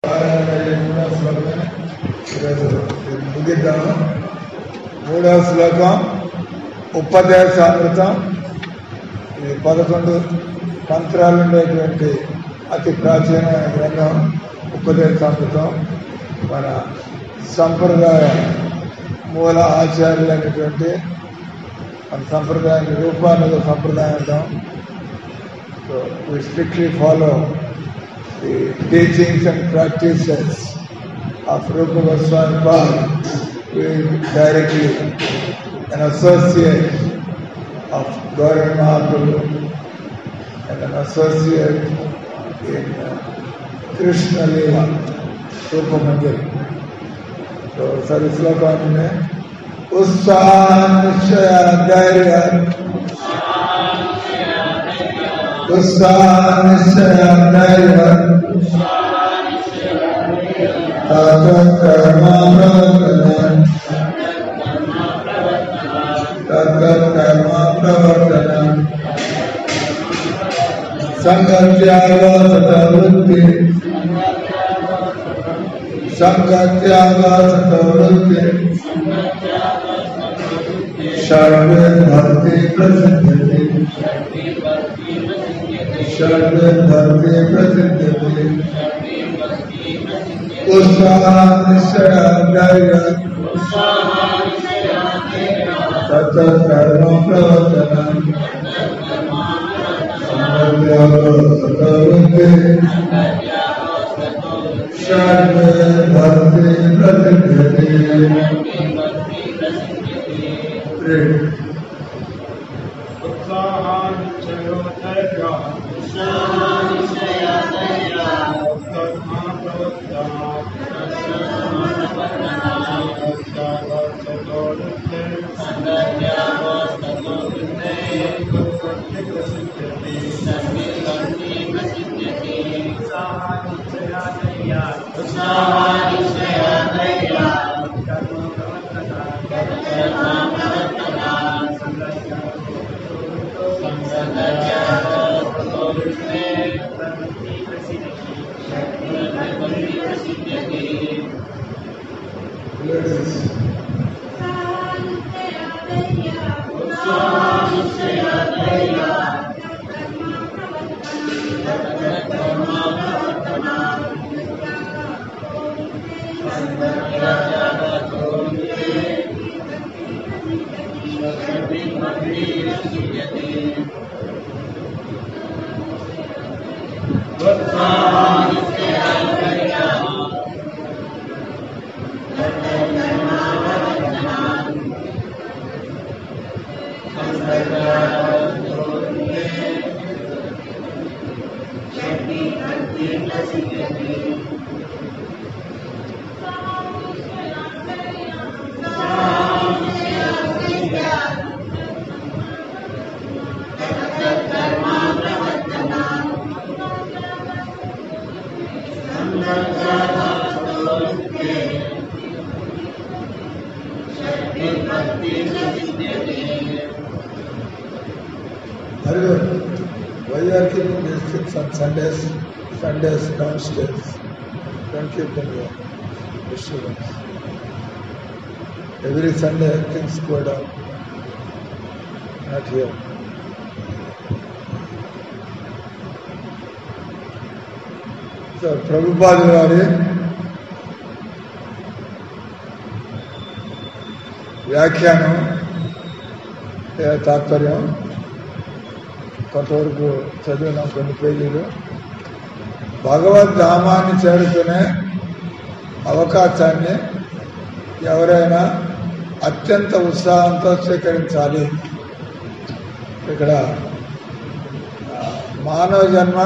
పారాయణ మూడవ శ్లోకం ఈరోజు ఇది ముగిద్దాము మూడవ శ్లోకం ఉపదేశామృతం ఇది పదకొండు మంత్రాలు ఉండేటువంటి అతి ప్రాచీనమైన గ్రంథం ఉపదేశామృతం మన సంప్రదాయ మూల ఆచార్యులైనటువంటి మన సంప్రదాయాన్ని రూపానుగ సంప్రదాయం అంటాం so we strictly follow the teachings and practices of Rupa Goswami Pal, who is directly an associate of Gauri Mahaprabhu and an associate in uh, Krishna Leela, Rupa Mandir. So, sorry, slogan में उत्साह निश्चय धैर्य उत्साह निश्चय धैर्य कर्म प्रवर्तन कर्म प्रवर्तन संगत्याग सतवृत्ति संगत्याग सतवृत्ति सर्वे भक्ति प्रसिद्धि सर्वे भक्ति प्रसिद्धि उत्साह निश्चय धैर्य तत्कर्म प्रवर्तन सर्वे भक्ति प्रसिद्धि Ladies. Very good. Why you are keeping these things on Sundays? Sundays downstairs. Don't keep them here. Disturbance. Every Sunday things go down. Not here. So, Prabhupada వారి వ్యాఖ్యానం లేదా తాత్పర్యం కొంతవరకు చదివినాం కొన్ని పేజీలు భగవద్ధామాన్ని చేరుకునే అవకాశాన్ని ఎవరైనా అత్యంత ఉత్సాహంతో స్వీకరించాలి ఇక్కడ ఆ, మానవ జన్మ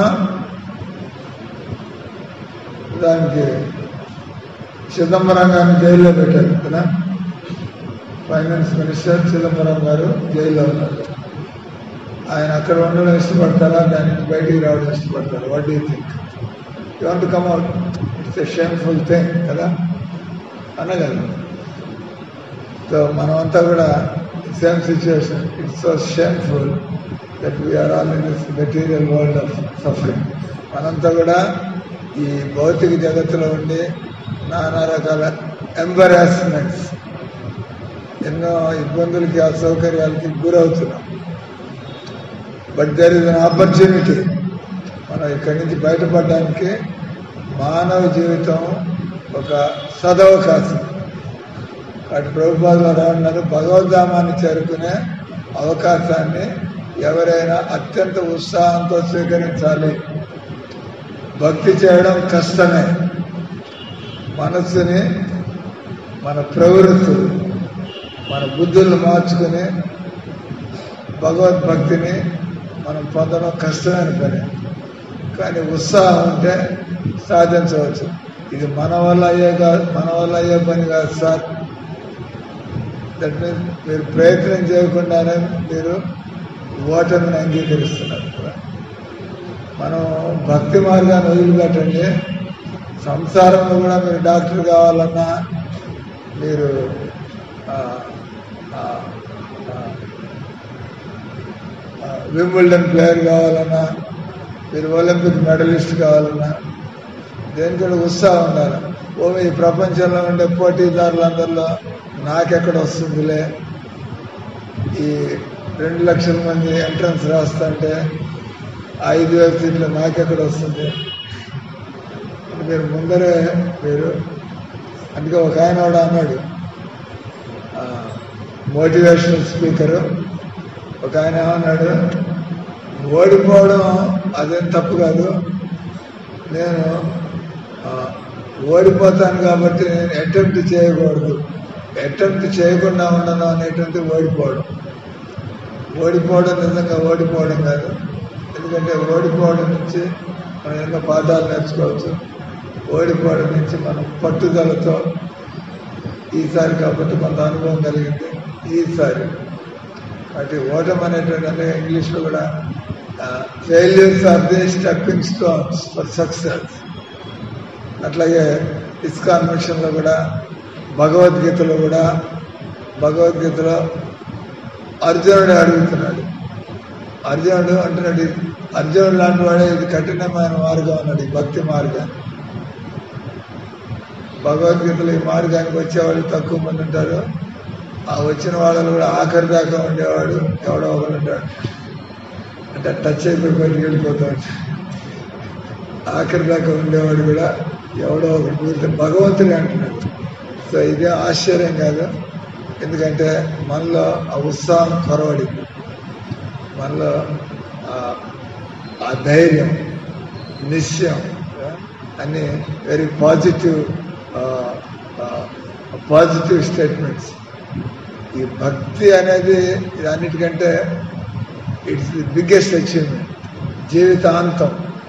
దానికి చిదంబరం గారిని జైల్లో పెట్టారు కదా ఫైనాన్స్ మినిస్టర్ చిదంబరం గారు జైల్లో ఉన్నారు ఆయన అక్కడ ఉండడం ఇష్టపడతారా దాని నుంచి బయటికి రావడం ఇష్టపడతారు what do think you want come out it's a shameful thing కదా అనగలరు సో మనమంతా కూడా same situation it's so shameful that we are all in this material world of suffering మనంతా కూడా ఈ భౌతిక జగత్తులో ఉండి నానా రకాల ఎంబరాస్మెంట్స్ ఎన్నో ఇబ్బందులకి అసౌకర్యాలకి గురవుతున్నాం but there is an opportunity మనం ఇక్కడి నుంచి బయటపడడానికి మానవ జీవితం ఒక సదవకాశం అటు ప్రభుపాదులు అన్నారు భగవద్ధామాన్ని చేరుకునే అవకాశాన్ని ఎవరైనా అత్యంత ఉత్సాహంతో స్వీకరించాలి భక్తి చేయడం కష్టమే మనస్సుని మన ప్రవృత్తులు మన బుద్ధులను మార్చుకుని భగవద్భక్తిని మనం పొందడం కష్టమైన పని కానీ ఉత్సాహం ఉంటే సాధించవచ్చు ఇది మన వల్ల అయ్యే కాదు మన వల్ల అయ్యే పని కాదు సార్ దట్ మీన్స్ మీరు ప్రయత్నం చేయకుండానే మీరు ఓటమిని అంగీకరిస్తున్నారు మనం భక్తి మార్గాన్ని వదిలిపెట్టండి సంసారంలో కూడా మీరు డాక్టర్ కావాలన్నా మీరు ఆ, ఆ, ఆ, ఆ, వింబుల్డన్ ప్లేయర్ కావాలన్నా మీరు ఒలింపిక్ మెడలిస్ట్ కావాలన్నా దేనికి కూడా ఉత్సాహం ఉండాలి ఓ ఈ ప్రపంచంలో ఉండే పోటీదారులందరిలో నాకెక్కడ వస్తుందిలే ఈ రెండు లక్షల మంది ఎంట్రన్స్ రాస్తుంటే ఐదు వేల సీట్లు నాకెక్కడ వస్తుంది అంటే మీరు ముందరే మీరు అందుకే ఒక ఆయన కూడా అన్నాడు మోటివేషనల్ స్పీకరు ఒక ఆయన ఏమన్నాడు ఓడిపోవడం అదేం తప్పు కాదు నేను ఆ, ఓడిపోతాను కాబట్టి నేను అటెంప్ట్ చేయకూడదు అటెంప్ట్ చేయకుండా ఉండను అనేటువంటి ఓడిపోవడం ఓడిపోవడం నిజంగా ఓడిపోవడం కాదు ఎందుకంటే ఓడిపోవడం నుంచి మనం ఎన్నో పాఠాలు నేర్చుకోవచ్చు ఓడిపోవడం నుంచి మనం పట్టుదలతో ఈసారి కాబట్టి కొంత అనుభవం కలిగింది ఈసారి కాబట్టి ఓటం అనేటువంటి అంటే ఇంగ్లీష్లో కూడా failures are the stepping stones for success అట్లాగే ఇస్కాన్ మిషన్లో కూడా భగవద్గీతలో కూడా భగవద్గీతలో అర్జునుడు అడుగుతున్నాడు అర్జునుడు అంటున్నాడు అర్జునుడు లాంటి వాడే ఇది కఠినమైన మార్గం అన్నాడు ఈ భక్తి మార్గాన్ని భగవద్గీతలో ఈ మార్గానికి వచ్చేవాళ్ళు తక్కువ మంది ఉంటారు ఆ వచ్చిన వాళ్ళు కూడా ఆఖరి దాకా ఉండేవాడు ఎవడో ఒకడు ఉంటాడు అంటే టచ్ అయిపోయి బయటికి వెళ్ళిపోతూ ఉంటాడు ఆఖరి దాకా ఉండేవాడు కూడా ఎవడో ఒకటి పూర్తి భగవంతుడే అంటున్నాడు సో ఇదే ఆశ్చర్యం కాదు ఎందుకంటే మనలో ఆ ఉత్సాహం కొరవడింది మనలో ఆ- ఆ ధైర్యం నిశ్చయం అన్ని వెరీ పాజిటివ్ పాజిటివ్ స్టేట్మెంట్స్ ఈ భక్తి అనేది ఇది అన్నిటికంటే ఇట్స్ ది బిగ్గెస్ట్ అచీవ్మెంట్ జీవితాంతం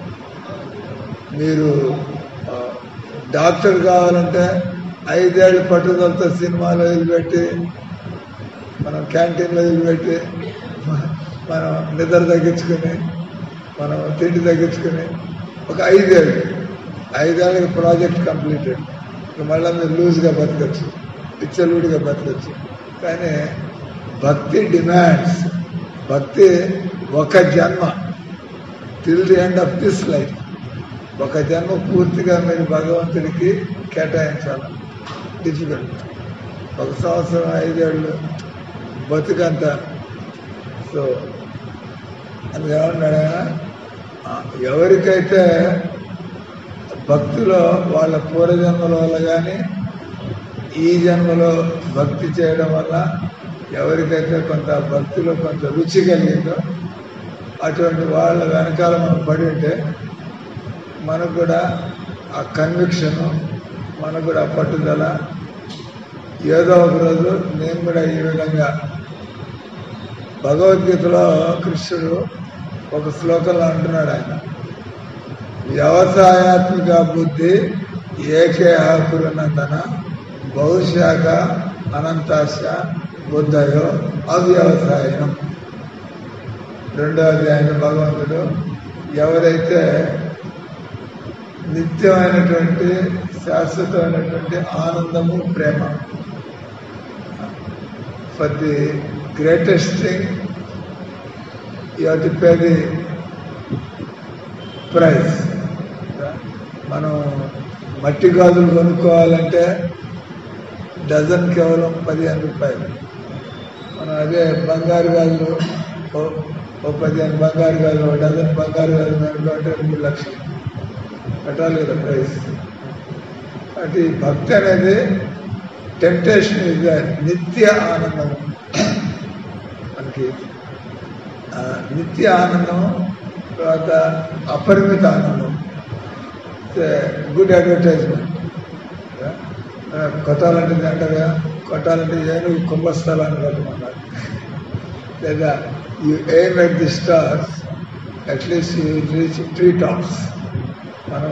మీరు ఆ, డాక్టర్ కావాలంటే ఐదేళ్ళు పట్టుదలతో సినిమాలు వదిలిపెట్టి మనం క్యాంటీన్లో వదిలిపెట్టి మ- మనం నిద్ర తగ్గించుకుని మనం తిండి తగ్గించుకుని ఒక ఐదేళ్ళు ఐదేళ్ళకి ప్రాజెక్ట్ కంప్లీటెడ్ ఇక మళ్ళీ మీరు లూజ్గా బతకచ్చు పిచ్చలూడిగా బతకచ్చు కానీ భక్తి డిమాండ్స్ భక్తి ఒక జన్మ till the end of this life ఒక జన్మ పూర్తిగా మీరు భగవంతుడికి కేటాయించాలి డిఫికల్ట్ ఒక సంవత్సరం ఐదేళ్ళు బతుకంత సో అందుకే ఏమన్నాడు ఆయన ఆ, ఎవరికైతే భక్తిలో వాళ్ళ పూర్వజన్మల వల్ల కానీ ఈ జన్మలో భక్తి చేయడం వల్ల ఎవరికైతే కొంత భక్తిలో కొంత రుచి కలిగిందో అటువంటి వాళ్ళ వెనకాల మనం పడి ఉంటే మనకు కూడా ఆ కన్విక్షను మనకు కూడా ఆ పట్టుదల ఏదో ఒక రోజు నేను కూడా ఈ విధంగా భగవద్గీతలో కృష్ణుడు ఒక శ్లోకంలో అంటున్నాడు ఆయన వ్యవసాయాత్మిక బుద్ధి ఏకే ఆకురనందన బహుశాఖ అనంతాశ బుద్ధయో అవ్యవసాయం రెండో అధ్యాయం భగవంతుడు ఎవరైతే నిత్యమైనటువంటి శాశ్వతమైనటువంటి ఆనందము ప్రేమ for the greatest thing you to pay the price మనం మట్టి గాజులు కొనుక్కోవాలంటే డజన్ కేవలం పదిహేను రూపాయలు మనం అదే బంగారు గాజులు ఓ- ఓ పదిహేను బంగారు గాజులు ఓ డజన్ బంగారు గాజులు కొనుక్కోవాలంటే రెండు లక్షలు పెట్టాలి కదా ప్రైస్ అది భక్తి అనేది టెంప్టేషన్ ఇది నిత్య ఆనందం మనకి ఆ, నిత్య ఆనందం తర్వాత అపరిమిత ఆనందం గుడ్ అడ్వర్టైజ్మెంట్ కొట్టాలంటే అంటారుగా కొట్టాలంటే ఏనుగు కుంభస్థలాన్ని కొట్టమన్నారు లేదా you aim at the stars at least you reach tree tops మనం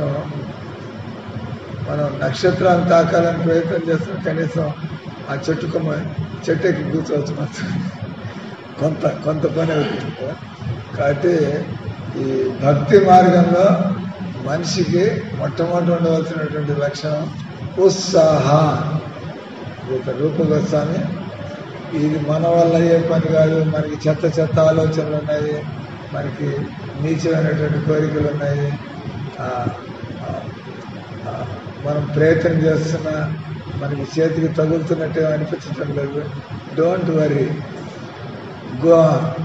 మనం నక్షత్రాన్ని తాకాలని ప్రయత్నం చేస్తాం కనీసం ఆ చెట్టు కొమ్మ చెట్టు ఎక్కి కూర్చోవచ్చు మాత్రం కొంత కొంత పని అవుతుంది కదా. కాబట్టి ఈ భక్తి మార్గంలో మనిషికి మొట్టమొదటి ఉండవలసినటువంటి లక్షణం ఉత్సాహ రూప రూప గోస్వామి ఇది మన వల్ల అయ్యే పని కాదు మనకి చెత్త చెత్త ఆలోచనలు ఉన్నాయి మనకి నీచమైనటువంటి కోరికలు ఉన్నాయి ఆ, ఆ, ఆ, మనం ప్రయత్నం చేస్తున్నా మనకి చేతికి తగులుతున్నట్టే అనిపించటం లేదు డోంట్ వరీ గో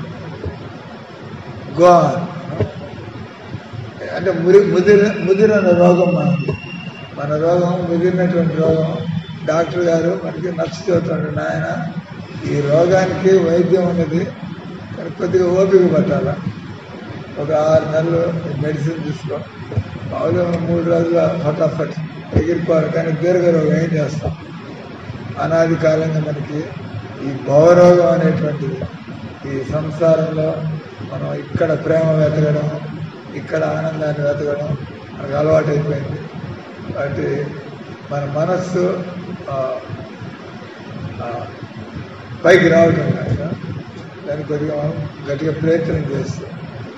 గో అంటే మురి ముదిర ముదిరిన రోగం మనది మన రోగం ముదిరినటువంటి రోగం డాక్టర్ గారు మనకి నచ్చ చెబుతాడు నాయన ఈ రోగానికి వైద్యం ఉన్నది కానీ కొద్దిగా ఓపిక పట్టాల ఒక ఆరు నెలలు మెడిసిన్ తీసుకో మామూలుగా మూడు రోజుల ఫటాఫట్ ఎగిరిపోవాలి కానీ దీర్ఘ రోగం ఏం చేస్తాం అనాది కాలంగా మనకి ఈ భవరోగం అనేటువంటిది ఈ సంసారంలో మనం ఇక్కడ ప్రేమ వెతకడం ఇక్కడ ఆనందాన్ని వెతకడం మనకు అలవాటు అయిపోయింది కాబట్టి మన మనస్సు ఆ, ఆ, పైకి రావటం కనుక దాన్ని కొద్దిగా మనం గట్టిగా ప్రయత్నం చేస్తాం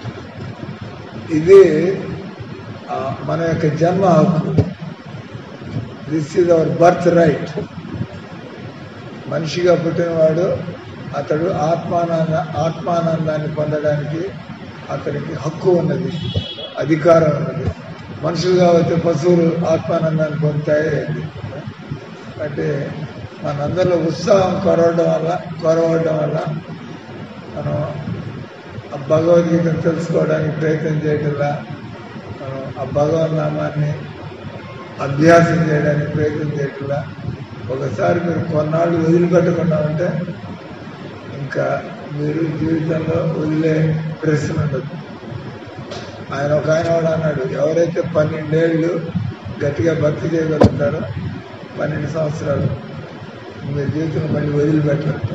ఇది ఆ, మన యొక్క జన్మ హక్కు this is our birth right మనిషిగా పుట్టినవాడు అతడు ఆత్మానంద ఆత్మానందాన్ని పొందడానికి అతనికి హక్కు ఉన్నది అధికారం ఉన్నది మనుషులుగా అయితే పశువులు ఆత్మానందాన్ని పొందుతాయి అంటే మనందరిలో ఉత్సాహం కొరవడం వల్ల కొరవడం వల్ల మనం ఆ భగవద్గీతను తెలుసుకోవడానికి ప్రయత్నం చేయటంలా మనం ఆ భగవన్ నామాన్ని అభ్యాసం చేయడానికి ప్రయత్నం చేయట్లా ఒకసారి మీరు కొన్నాళ్ళు వదిలిపెట్టకుండా ఉంటే ఇంకా మీరు జీవితంలో వదిలే ప్రశ్న ఉండదు ఆయన ఒక ఆయన వాడు అన్నాడు ఎవరైతే పన్నెండేళ్ళు గట్టిగా భక్తి చేయగలుగుతారో పన్నెండు సంవత్సరాలు మీ జీవితం మళ్ళీ వదిలిపెట్టరు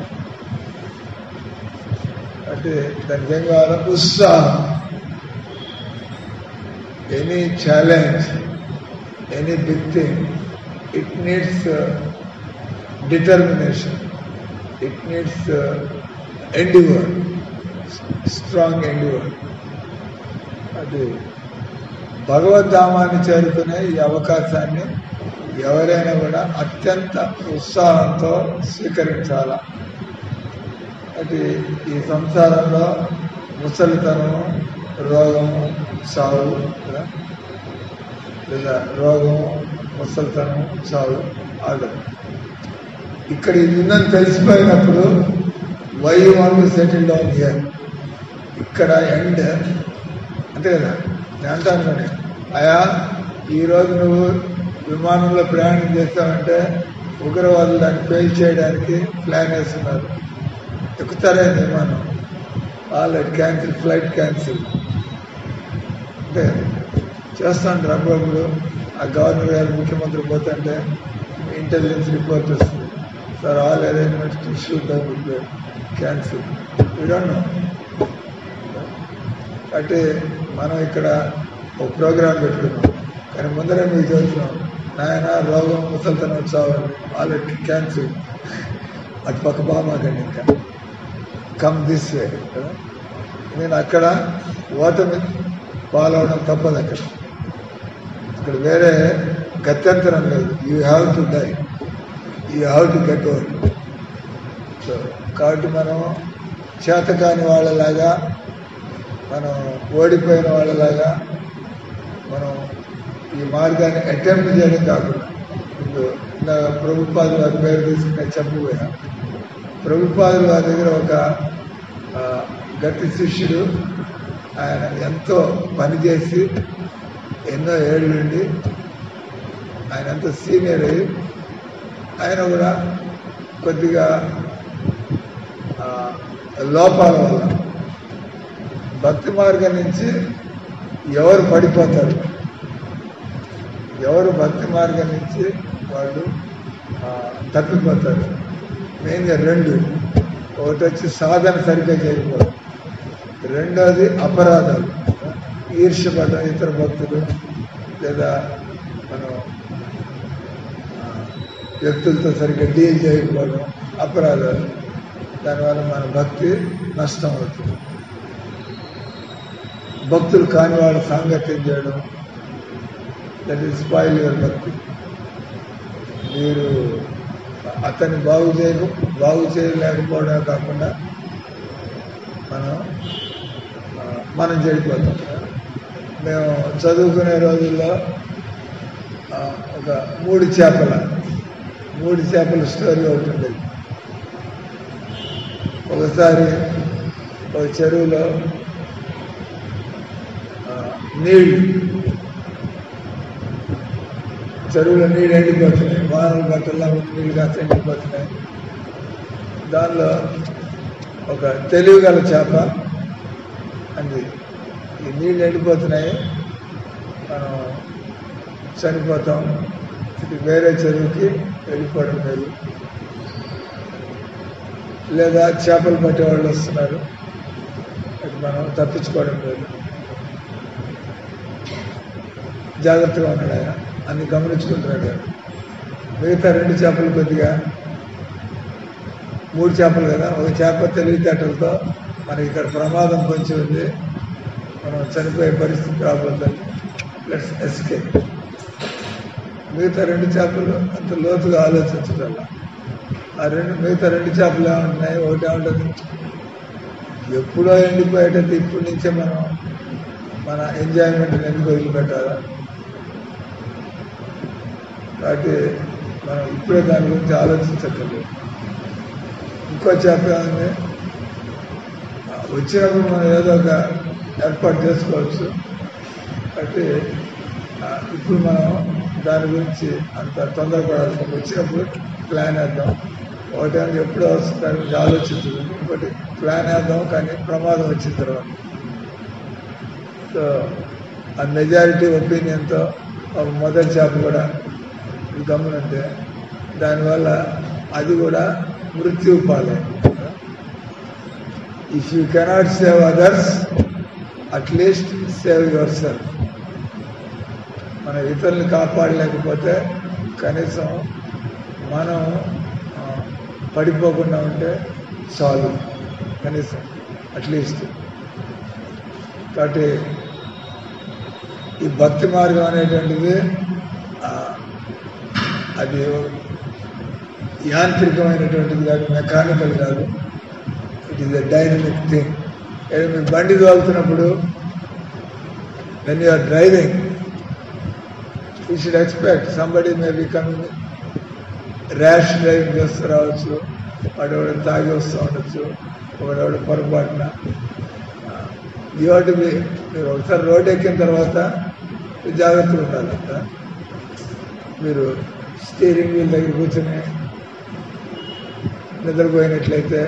అంటే దానికి ఏం కావాలో ఉత్సాహం any challenge any big thing, it needs uh, determination. It needs uh, endeavor, s- strong endeavor. అది భగవద్ధామాన్ని చేరుకునే ఈ అవకాశాన్ని ఎవరైనా కూడా అత్యంత ఉత్సాహంతో స్వీకరించాల అది ఈ సంసారంలో ముసలితనము రోగము సావు కదా లేదా రోగం ముసలితనం చావు ఆగదు ఇక్కడ ఇది ఉందని తెలిసిపోయినప్పుడు why want settle down here ఇక్కడ ఎండ్ అంతే కదా నేను అంటాను కానీ అయా ఈరోజు నువ్వు విమానంలో ప్రయాణం చేస్తావంటే ఉగ్రవాదులు దాన్ని ఫెయిల్ చేయడానికి ప్లాన్ వేస్తున్నారు ఎక్కుతారే విమానం ఆల్రెడీ క్యాన్సిల్ ఫ్లైట్ క్యాన్సిల్ అంటే చేస్తాను అప్పుడప్పుడు ఆ గవర్నర్ గారు ముఖ్యమంత్రి పోతుంటే ఇంటెలిజెన్స్ రిపోర్ట్ వస్తుంది sir all arrangements issue cancel don't know అంటే మనం ఇక్కడ ఒక ప్రోగ్రామ్ పెట్టుకున్నాం కానీ ముందరే మీకు చూస్తున్నాం నాయన రోగం ముసలితనం వచ్చావని ఆల్రెడీ క్యాన్సిల్ అటు పక్క బామాకండి ఇంకా కమ్ దిస్ వే కదా నేను అక్కడ ఓటమి పాలవడం తప్పదు అక్కడ ఇక్కడ వేరే గత్యంతరం లేదు you have to die you have to get over so కాబట్టి మనం చేతకాని వాళ్ళలాగా మనం ఓడిపోయిన వాళ్ళలాగా మనం ఈ మార్గాన్ని అటెంప్ట్ చేయడం కాకుండా ఇప్పుడు ఇందా ప్రభుపాద వారి పేరు తీసుకునే చెప్పబోయా ప్రభుపాదుల వారి దగ్గర ఒక ఆ, గట్టి శిష్యుడు ఆయన ఎంతో పనిచేసి ఎన్నో ఏళ్ళు నుండి ఆయన ఎంతో సీనియర్ అయ్యి ఆయన కూడా కొద్దిగా ఆ, లోపాల వల్ల భక్తి మార్గం నుంచి ఎవరు పడిపోతారు ఎవరు భక్తి మార్గం నుంచి వాళ్ళు ఆ, తప్పిపోతారు మెయిన్గా రెండు ఒకటి వచ్చి సాధన సరిగ్గా చేయకపోవడం రెండోది అపరాధాలు ఈర్ష్యపడడం ఇతర భక్తులు లేదా మనం ఆ, వ్యక్తులతో సరిగ్గా డీల్ చేయకపోవడం అపరాధాలు దానివల్ల మన భక్తి నష్టం అవుతుంది భక్తులు కాని వాళ్ళ సాంగత్యం చేయడం దట్ ఈస్ స్పాయిల్ యువర్ భక్తి మీరు అతన్ని బాగు చేయ బాగు చేయలేకపోవడమే కాకుండా మనం ఆ, మనం చెడిపోతాం మేము చదువుకునే రోజుల్లో ఆ, ఒక మూడు చేపల మూడు చేపల స్టోరీ ఒకటి ఉండేది ఒకసారి ఒక చెరువులో ఆ, నీళ్ళు చెరువులో నీళ్ళు ఎండిపోతున్నాయి వానలు గట్టల్లో నీళ్ళు కాస్త ఎండిపోతున్నాయి దానిలో ఒక తెలివి గల చేప అంది ఈ నీళ్ళు ఎండిపోతున్నాయి మనం చనిపోతాం ఇది వేరే చెరువుకి వెళ్ళిపోవడం లేదు లేదా చేపలు పట్టే వాళ్ళు వస్తున్నారు అది మనం తప్పించుకోవడం లేదు జాగ్రత్తగా ఉన్నాడు ఆయన అన్ని గమనించుకుంటున్నాడు ఆయన. మిగతా రెండు చేపలు కొద్దిగా మూడు చేపలు కదా ఒక చేప తెలివితేటలతో మనకి ఇక్కడ ప్రమాదం పొంచి ఉంది మనం చనిపోయే పరిస్థితి రాబోతుంది లెట్స్ ఎస్కేప్ మిగతా రెండు చేపలు అంత లోతుగా ఆలోచించడం ఆ రెండు మిగతా రెండు చేపలు ఏమంటున్నాయి ఒకటి ఏమంటుంది ఎప్పుడో ఎండిపోయేటట్టు ఇప్పటి నుంచే మనం మన ఎంజాయ్మెంట్ ఎందుకు వదిలిపెట్టాలా కాబట్టి మనం ఇప్పుడే దాని గురించి ఆలోచించట్లేదు ఇంకో చేప ఏముంది ఆ, వచ్చినప్పుడు మనం ఏదో ఒక ఏర్పాటు చేసుకోవచ్చు కాబట్టి ఆ, ఇప్పుడు మనం దాని గురించి అంత తొందరపడాల్సిన వచ్చినప్పుడు ప్లాన్ వేద్దాం ఒకటి అంటే ఎప్పుడో వస్తుంది దాని గురించి ఆలోచించదు ఇంకోటి ప్లాన్ వేద్దాం కానీ ప్రమాదం వచ్చిన తర్వాత సో ఆ మెజారిటీ ఒపీనియన్తో ఒక మొదటి చేప కూడా గమనంటే దానివల్ల అది కూడా మృత్యు పాలే if you cannot save others at least save yourself మన ఇతరుల్ని కాపాడలేకపోతే కనీసం మనం ఆ, పడిపోకుండా ఉంటే చాలు కనీసం అట్లీస్ట్ కాబట్టి ఈ భక్తి మార్గం అనేటువంటిది ఆ, అది యాంత్రికమైనటువంటిది కాదు మెకానికల్ కాదు it is a dynamic thing ఏదో మీరు బండి తోలుతున్నప్పుడు when you are driving you should expect somebody may be coming rash driving చేస్తూ రావచ్చు వాడెవడు తాగి వస్తూ ఉండొచ్చు ఒకడెవడు పొరపాటున యూ టు బి మీరు ఒకసారి రోడ్ ఎక్కిన తర్వాత జాగ్రత్తగా ఉండాలి అంతా మీరు స్టీరింగ్ వీల్ దగ్గర కూర్చొని నిద్రపోయినట్లయితే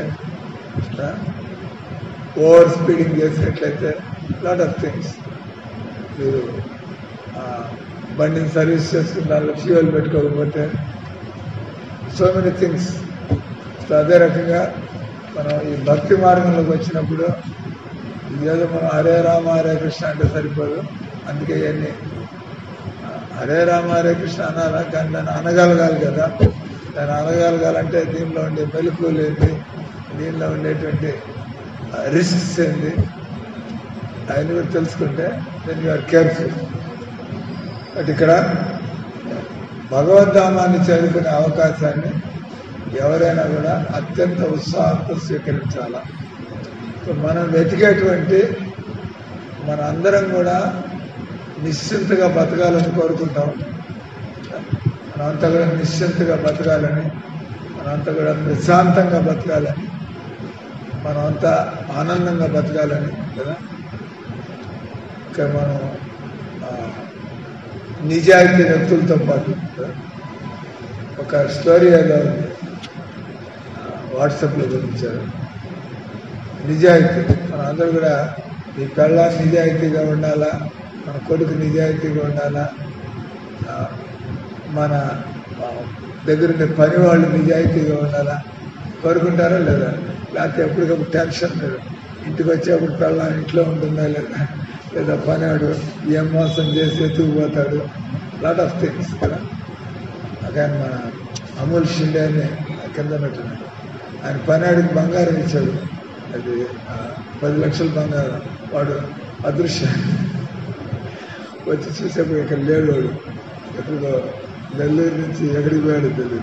ఓవర్ స్పీడింగ్ చేసినట్లయితే లాట్ ఆఫ్ థింగ్స్ మీరు ఆ, బండిని సర్వీస్ చేసుకున్న దానిలో ఫ్యూయల్ పెట్టుకోకపోతే సో మెనీ థింగ్స్ సో అదే రకంగా మనం ఈ భక్తి మార్గంలోకి వచ్చినప్పుడు ఇదేదో మనం హరే రామ హరే కృష్ణ అంటే సరిపోదు అందుకే ఇవన్నీ ఆ, హరే రామ హరే కృష్ణ అనాలా కానీ దాన్ని అనగలగాలి కదా దాన్ని అనగలగాలంటే దీనిలో ఉండే మెలకువలు ఏంటి దీనిలో ఉండేటువంటి రిస్క్స్ ఏంటి అవన్నీ కూడా తెలుసుకుంటే then you are careful but ఇక్కడ భగవద్ధామాన్ని చేరుకునే అవకాశాన్ని ఎవరైనా కూడా అత్యంత ఉత్సాహంతో స్వీకరించాలా సో మనం వెతికేటువంటి మన అందరం కూడా నిశ్చింతగా బతకాలని కోరుకుంటాం మనమంతా కూడా నిశ్చింతగా బతకాలని మనమంతా కూడా ప్రశాంతంగా బతకాలని మనమంతా ఆనందంగా బతకాలని కదా ఇంకా మనం ఆ, నిజాయితీ వ్యక్తులతో పాటు కదా, ఒక స్టోరీ ఏదో ఉంది ఆ, వాట్సాప్లో పంపించారు నిజాయితీ మన అందరూ కూడా ఈ పెళ్ళ నిజాయితీగా ఉండాలా మన కొడుకు నిజాయితీగా ఉండాలా ఆ, మన ఆ, దగ్గరుండే పని వాళ్ళు నిజాయితీగా ఉండాలా కోరుకుంటారా లేదా లేకపోతే ఎప్పటికప్పుడు టెన్షన్ లేదు ఇంటికి వచ్చేప్పుడు పెళ్ళ ఇంట్లో ఉంటుందా లేదా లేదా పనివాడు ఏం మోసం చేసి ఎత్తుకుపోతాడు లాట్ ఆఫ్ థింగ్స్ కదా కానీ మన అమూల్ షిండే అని కింద ఉన్నట్టున్నాడు ఆయన పనివాడికి బంగారం ఇచ్చాడు అది ఆ, పది లక్షల బంగారం వాడు అదృశ్యం వచ్చి చూసేప్పుడు ఇక్కడ లేడు వాడు ఎప్పుడో నెల్లూరు నుంచి ఎక్కడికి పోయాడు తెలియదు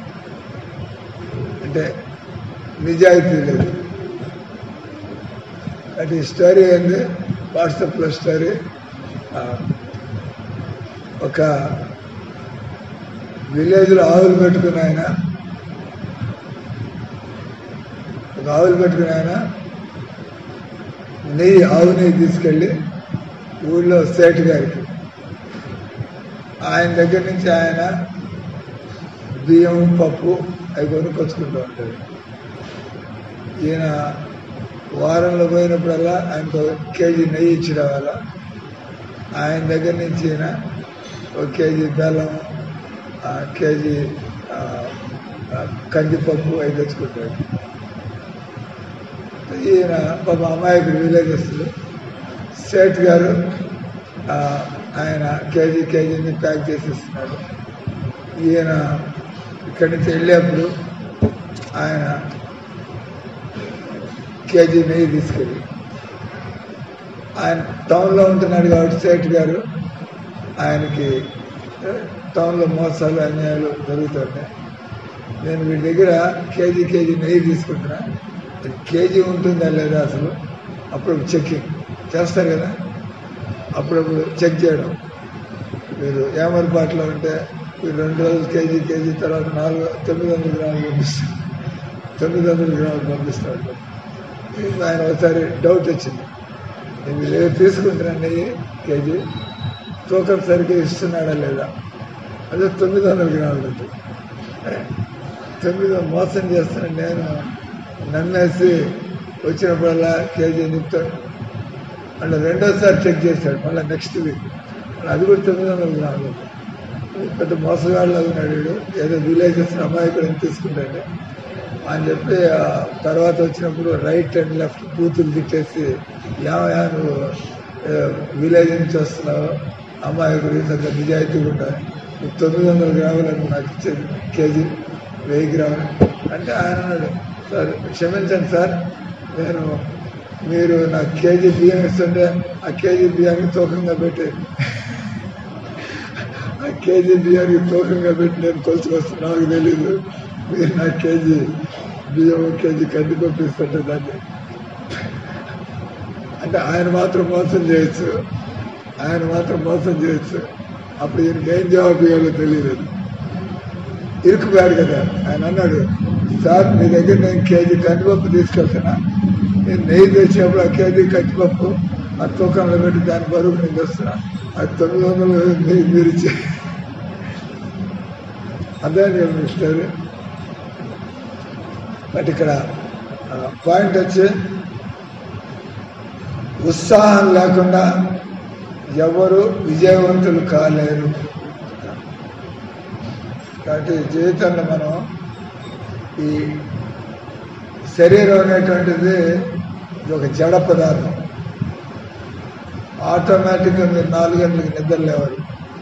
అంటే నిజాయితీ లేదు అది స్టోరీ ఏంది వాట్సాప్లో స్టోరీ ఆ, ఒక విలేజ్లో ఆవులు పెట్టుకుని ఆయన ఒక ఆవులు పెట్టుకుని ఆయన నెయ్యి ఆవు నెయ్యి తీసుకెళ్ళి ఊళ్ళో సేటు గారికి ఆయన దగ్గర నుంచి ఆయన బియ్యం పప్పు అవి కొనుక్కొచ్చుకుంటూ ఉంటాడు ఈయన వారంలో పోయినప్పుడల్లా ఆయనకు ఒక కేజీ నెయ్యి ఇచ్చి రావాలా ఆయన దగ్గర నుంచి ఈయన ఒక కేజీ బెల్లం ఆ, కేజీ ఆ, ఆ, కందిపప్పు అవి తెచ్చుకుంటాడు ఈయన పాప అమాయకుడు విలేజెస్లు సేట్ గారు ఆ, ఆయన కేజీ కేజీని ప్యాక్ చేసి ఇస్తున్నాడు ఈయన ఇక్కడి నుంచి వెళ్ళేప్పుడు ఆయన కేజీ నెయ్యి తీసుకెళ్ళి ఆయన టౌన్లో ఉంటున్నాడు కాబట్టి సేట్ గారు ఆయనకి ఏ, టౌన్లో మోసాలు అన్యాయాలు జరుగుతుంటాయి నేను వీడి దగ్గర కేజీ కేజీ నెయ్యి తీసుకుంటున్నా అది కేజీ ఉంటుందా లేదా అసలు అప్పుడు చెక్కింగ్ చేస్తారు కదా అప్పుడప్పుడు చెక్ చేయడం మీరు ఏమరపాట్లో ఉంటే మీరు రెండు రోజులు కేజీ కేజీ తర్వాత నాలుగు తొమ్మిది వందల గ్రాములు పంపిస్తారు తొమ్మిది వందల గ్రాములు పంపిస్తూ ఉంటారు ఇంకా ఆయన ఒకసారి డౌట్ వచ్చింది నేను మీరు ఏదో తీసుకుంటున్నాను నెయ్యి కేజీ తూకం సరిగ్గా ఇస్తున్నాడా లేదా అదే తొమ్మిది వందల గ్రాములు ఉంటుంది తొమ్మిది వందలు మోసం చేస్తాను నేను నమ్మేసి వచ్చినప్పుడల్లా కేజీ నింపుతాడు మళ్ళీ రెండోసారి చెక్ చేశాడు మళ్ళీ నెక్స్ట్ వీక్ మళ్ళీ అది కూడా తొమ్మిది వందల గ్రాములు ఉంది. పెద్ద మోసగాళ్ళు ఉన్నాడు వీడు ఏదో విలేజెస్ అమాయకుడు అని తీసుకుంటాడు అని చెప్పి ఆ తర్వాత వచ్చినప్పుడు రైట్ అండ్ లెఫ్ట్ బూతులు తిట్టేసి ఏమయ్యా నువ్వు విలేజ్ నుంచి వస్తున్నావు అమాయకుడు ఇంత నిజాయితీగా ఉండాలి నువ్వు తొమ్మిది వందల గ్రాములను నాకు ఇచ్చేది కేజీ వెయ్యి గ్రాములు అంటే ఆయన అన్నాడు సార్ క్షమించండి సార్ నేను మీరు నాకు కేజీ బియ్యం ఇస్తుంటే ఆ కేజీ బియ్యాన్ని తూకంగా పెట్టి ఆ కేజీ బియ్యానికి తూకంగా పెట్టి నేను కొలుచుకొస్తాను నాకు తెలీదు మీరు నా కేజీ బియ్యం కేజీ కందిపప్పు ఇస్తుంటే దాన్ని అంటే ఆయన మాత్రం మోసం చేయొచ్చు ఆయన మాత్రం మోసం చేయొచ్చు అప్పుడు ఈయనకి ఏం జవాబు ఇవ్వాలో తెలియదు ఇరుకుపోయాడు కదా ఆయన అన్నాడు సార్ మీ దగ్గర నేను కేజీ కందిపప్పు తీసుకెళ్తున్నా నేను నెయ్యి తెచ్చినప్పుడు ఆ కేజీ కందిపప్పు ఆ తూకంలో పెట్టి దాని బరువు నేను తెస్తున్నా అది తొమ్మిది వందలు నెయ్యి మీరు ఇచ్చే అదే నేను స్టోరీ బట్ ఇక్కడ పాయింట్ వచ్చి ఉత్సాహం లేకుండా ఎవరు విజయవంతులు కాలేరు కాబట్టి జీవితంలో మనం ఈ శరీరం అనేటువంటిది ఇది ఒక జడ పదార్థం ఆటోమేటిక్గా మీరు నాలుగు గంటలకు నిద్ర లేవరు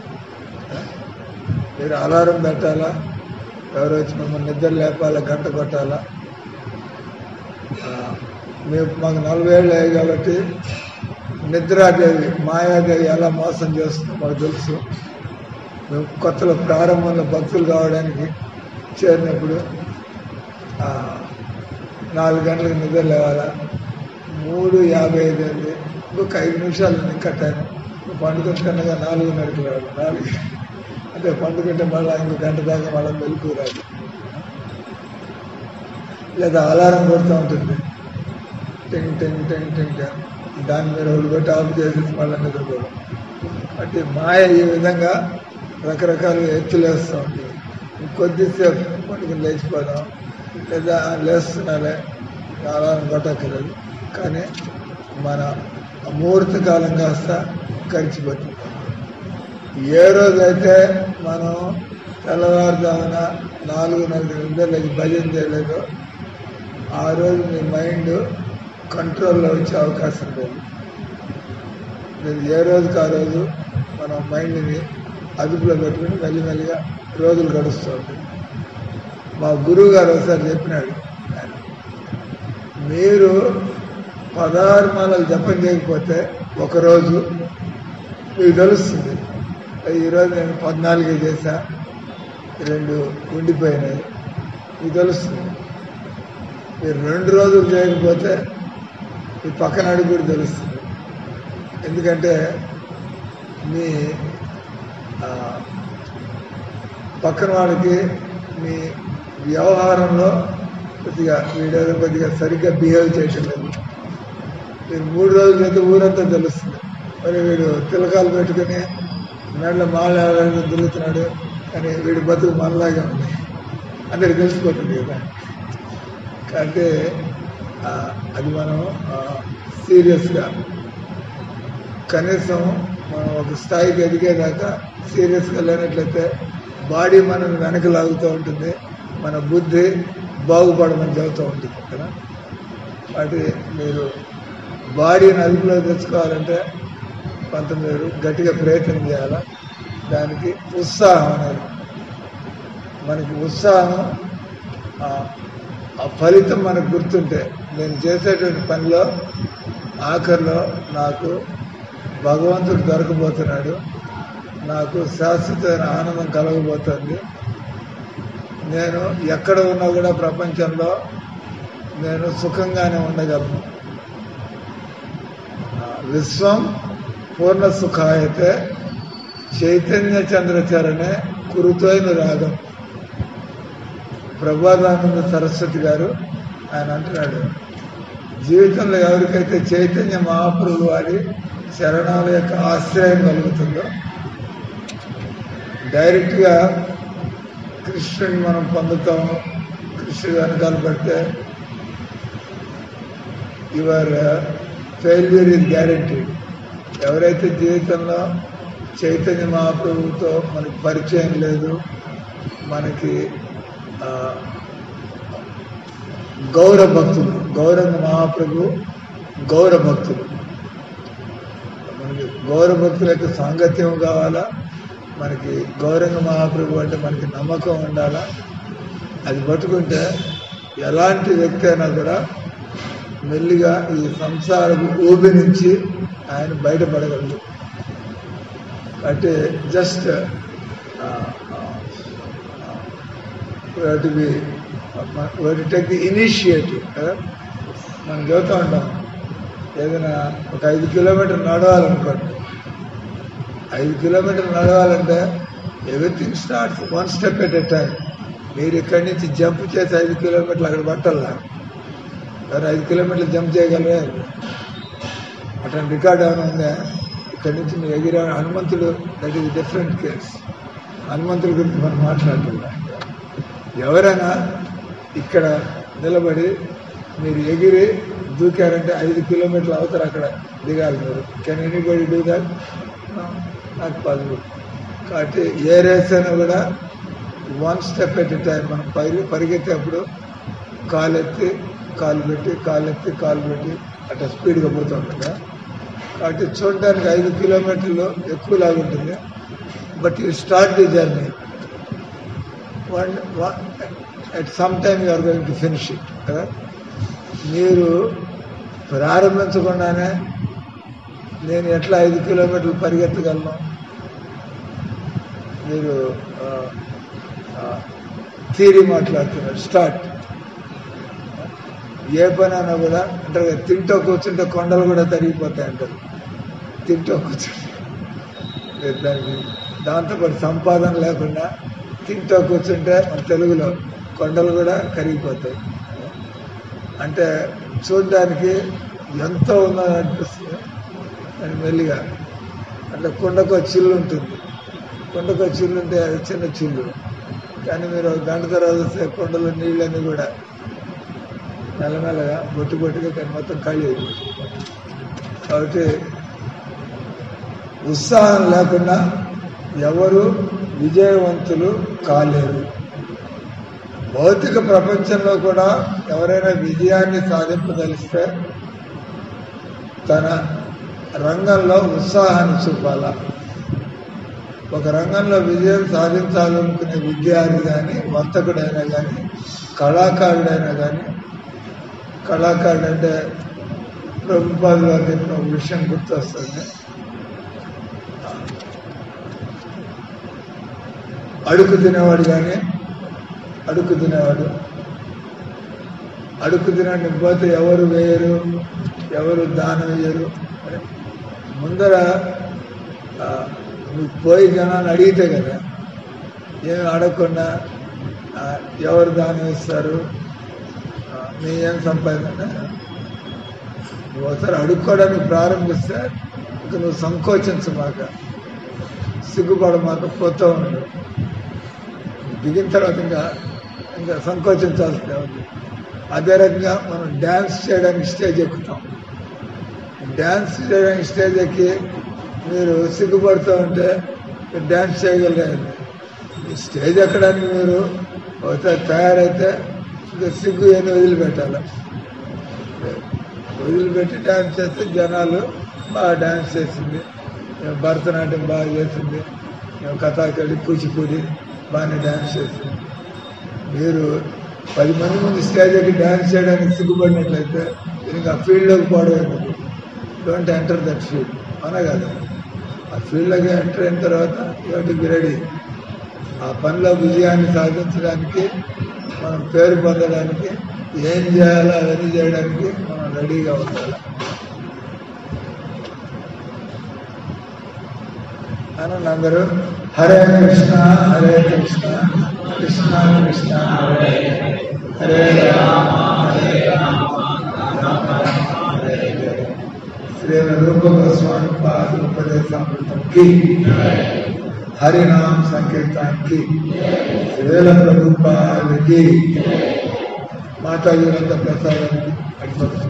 మీరు అలారం పెట్టాలా ఎవరు వచ్చి మిమ్మల్ని నిద్ర లేపాలా గంట కొట్టాలా ఆ, మేము మాకు నలభై ఏళ్ళు అయ్యాయి కాబట్టి నిద్రాదేవి మాయాదేవి ఎలా మోసం చేస్తుందో మాకు తెలుసు మేము కొత్తలో ప్రారంభంలో భక్తులు కావడానికి చేరినప్పుడు ఆ, నాలుగు గంటలకు నిద్ర లేవాలా మూడు యాభై ఐదు అయింది ఇంకొక ఐదు నిమిషాలు ఇంకా టైం పండుగ కన్నా నాలుగున్నరకి రాదు నాలుగు అంటే పండుగంటే మళ్ళీ ఇంకో గంట దాకా మళ్ళీ మెలకు రాదు లేదా అలారం కొడుతూ ఉంటుంది టింగ్ టింగ్ టింగ్ టింగ్ టింగ్. దాని మీద వాళ్ళు పెట్టి ఆఫ్ చేసేసి మళ్ళీ నిద్రపోవడం అంటే మాయ ఈ విధంగా రకరకాలుగా ఎత్తులేస్తూ ఉంటుంది కొద్దిసేపు పట్టుకుని లేచిపోదాం లేదా "ఆ, లేస్తున్నాలే అలారం కొట్టక్కర్లేదు కానీ మన ముహూర్త కాలం కాస్త గడిచిపోతుంది ఏ రోజైతే మనం తెల్లవారుజామున నాలుగున్నర నిద్రలకి భజన చేయలేదో ఆ రోజు మీ మైండ్ కంట్రోల్లో వచ్చే అవకాశం లేదు మీరు ఏ రోజుకి ఆ రోజు మనం మైండ్ని అదుపులో పెట్టుకుని మెల్లిమెల్లిగా రోజులు గడుస్తూ ఉంటుంది మా గురువు గారు ఒకసారి చెప్పినాడు ఆయన, మీరు పదహారు మాలలు జపం చేయకపోతే ఒకరోజు మీకు తెలుస్తుంది ఈరోజు నేను పద్నాలుగే చేశా రెండు ఉండిపోయినాయి మీకు తెలుస్తుంది మీరు రెండు రోజులు చేయకపోతే ఈ పక్కన అడుగు కూడా తెలుస్తుంది ఎందుకంటే మీ ఆ, పక్కన వాళ్ళకి మీ వ్యవహారంలో కొద్దిగా వీడేదో కొద్దిగా సరిగ్గా బిహేవ్ చేయటం లేదు మీరు మూడు రోజులు అయితే ఊరంతా తెలుస్తుంది మరి వీడు తిలకాలు పెట్టుకుని మెడల మాల తిరుగుతున్నాడు కానీ వీడి బతుకు మనలాగే ఉంది అందరికి తెలిసిపోతుంది కదా అంటే ఆ, అది మనం సీరియస్గా కనీసం మనం ఒక స్థాయికి ఎదిగేదాకా సీరియస్గా లేనట్లయితే బాడీ మనల్ని వెనక లాగుతూ ఉంటుంది మన బుద్ధి బాగుపడమని చెబుతూ ఉంటుంది కదా వాటి మీరు బాడీని అదుపులో తెచ్చుకోవాలంటే కొంత మీరు గట్టిగా ప్రయత్నం చేయాలి దానికి ఉత్సాహం అనేది మనకి ఉత్సాహం ఆ, ఆ ఫలితం మనకు గుర్తుంటే నేను చేసేటువంటి పనిలో ఆఖరిలో నాకు భగవంతుడు దొరకబోతున్నాడు నాకు శాశ్వతమైన ఆనందం కలగబోతుంది నేను ఎక్కడ ఉన్నా కూడా ప్రపంచంలో నేను సుఖంగానే ఉండగలను ఆ, విశ్వం పూర్ణ సుఖాయతే చైతన్య చంద్రచరణే కురుతోయిన రాగం ప్రభాదానంద సరస్వతి గారు ఆయన అంటున్నాడు జీవితంలో ఎవరికైతే చైతన్య మహాప్రభు వారి శరణాల యొక్క ఆశ్రయం కలుగుతుందో డైరెక్ట్గా కృష్ణుని మనం పొందుతాము కృష్ణుడు వెనకాల పడితే యువర్ ఫెయిల్యూర్ ఇస్ గ్యారంటీడ్ ఎవరైతే జీవితంలో చైతన్య మహాప్రభువుతో మనకి పరిచయం లేదు మనకి ఆ, గౌరవ భక్తులు గౌరవ మహాప్రభు గౌరవ భక్తులు మనకి గౌరవ భక్తుల యొక్క సాంగత్యం కావాలా మనకి గౌరంగ మహాప్రభు అంటే మనకి నమ్మకం ఉండాలా అది పట్టుకుంటే ఎలాంటి వ్యక్తి అయినా కూడా మెల్లిగా ఈ సంసారపు ఊబి నుంచి ఆయన బయటపడగలడు అంటే just to be to take the initiative మనం చెబుతూ ఉంటాం ఏదైనా ఒక ఐదు కిలోమీటర్ నడవాలనుకోండి ఐదు కిలోమీటర్లు నడవాలంటే everything starts one step at a time మీరు ఇక్కడి నుంచి జంప్ చేసి ఐదు కిలోమీటర్లు అక్కడ పట్టాలా కానీ ఐదు కిలోమీటర్లు జంప్ చేయగలరే అటువంటి రికార్డ్ ఏమైనా ఉందా ఇక్కడి నుంచి మీరు ఎగిరే హనుమంతుడు దట్ ఈస్ డిఫరెంట్ కేస్ హనుమంతుడి గురించి మనం మాట్లాడుతున్నాం ఎవరైనా ఇక్కడ నిలబడి మీరు ఎగిరి దూకారంటే ఐదు కిలోమీటర్లు అవుతారు అక్కడ దిగాలి మీరు కెన్ ఎనీబడి డూ దాట్ నాకు పాసిబుల్ కాబట్టి ఏ రేస్ అయినా కూడా వన్ స్టెప్ ఎట్ టైం మనం పరి పరిగెత్తేప్పుడు కాలు ఎత్తి కాలు పెట్టి కాలు ఎత్తి కాలు పెట్టి అట్లా స్పీడ్గా పోతుంది కదా కాబట్టి చూడడానికి ఐదు కిలోమీటర్లు ఎక్కువ లాగుంటుంది but you start the journey one at some time you are going to finish it కదా మీరు ప్రారంభించకుండానే నేను ఎట్లా ఐదు కిలోమీటర్లు పరిగెత్తగలను మీరు థీరీ మాట్లాడుతున్నారు స్టార్ట్ ఏ పని అయినా కూడా అంటారు కదా, తింటూ కూర్చుంటే కొండలు కూడా తరిగిపోతాయి అంటారు తింటూ కూర్చుంటే అంటే దానికి దాంతో పాటు సంపాదన లేకుండా తింటూ కూర్చుంటే మన తెలుగులో కొండలు కూడా కరిగిపోతాయి అంటే చూడడానికి ఎంతో ఉందని అనిపిస్తుంది అని మెల్లిగా అట్లా కొండకు చిల్లు ఉంటుంది కొండకు చిల్లు ఉంటే అది చిన్న చిల్లు కానీ మీరు ఒక గంట తర్వాత వస్తే కొండలో నీళ్ళన్నీ కూడా మెల్లమెల్లగా బొట్టు బొట్టుగా కానీ మొత్తం ఖాళీ అయిపోతుంది కాబట్టి ఉత్సాహం లేకుండా ఎవరు విజయవంతులు కాలేరు భౌతిక ప్రపంచంలో కూడా ఎవరైనా విజయాన్ని సాధింపదలిస్తే తన రంగంలో ఉత్సాహాన్ని చూపాల ఒక రంగంలో విజయం సాధించాలనుకునే విద్యార్థి కానీ వర్తకుడైనా కానీ కళాకారుడైనా కానీ కళాకారుడు అంటే ప్రభుపాదులు గారు చెప్పిన ఒక విషయం గుర్తొస్తుంది అడుగు తినేవాడు కానీ అడుగు తినేవాడు అడుగు తినని పోతే ఎవరు వేయరు ఎవరు దానం వేయరు అని ముందర ఆ, నువ్వు పోయి జనాన్ని అడిగితే కదా ఏమి అడగకుండా ఆ, ఎవరు దానం ఇస్తారు ఆ, నీ ఏం సంపాదన నువ్వు ఒకసారి అడుక్కోవడానికి ప్రారంభిస్తే ఇక నువ్వు సంకోచించమాక సిగ్గుపడమాక పోతూ ఉండు దిగిన తర్వాత ఇంకా ఇంకా సంకోచించాల్సి ఉంది అదే రకంగా మనం డ్యాన్స్ చేయడానికి స్టేజ్ ఎక్కుతాం డ్యాన్స్ చేయడానికి స్టేజ్ ఎక్కి మీరు సిగ్గుపడుతూ ఉంటే మీరు డ్యాన్స్ చేయగలిగారు ఈ స్టేజ్ ఎక్కడానికి మీరు ఒకసారి తయారైతే ఇంకా సిగ్గు ఏదో వదిలిపెట్టాలి వదిలిపెట్టి డ్యాన్స్ చేస్తే జనాలు బాగా డ్యాన్స్ చేసింది మేము భరతనాట్యం బాగా చేసింది మేము కథాకళి కూచిపూడి బాగానే డ్యాన్స్ చేసింది మీరు పది మంది ముందు స్టేజ్ ఎక్కి డ్యాన్స్ చేయడానికి సిగ్గుపడినట్లయితే మీరు ఇంకా ఫీల్డ్లోకి పోవడం ఎందుకు డోంట్ ఎంటర్ దట్ ఫీల్డ్ అవునా కదా ఆ ఫీల్డ్లోకి ఎంటర్ అయిన తర్వాత యూటి బి రెడీ ఆ పనిలో విజయాన్ని సాధించడానికి మనం పేరు పొందడానికి ఏం చేయాలో అవన్నీ చేయడానికి మనం రెడీగా ఉండాలి అనండి అందరూ హరే కృష్ణ హరే కృష్ణ కృష్ణ కృష్ణ హరే హరే రామ హరే రామ రామ రామ హరే హరే శ్రీ రూప గోస్వామి పాద ఉపదేశామృతంకి హరినామ సంకీర్తనకి శ్రీల ప్రభుపాలకి మాతాజీలంతా ప్రసాదానికి అడిపోతుంది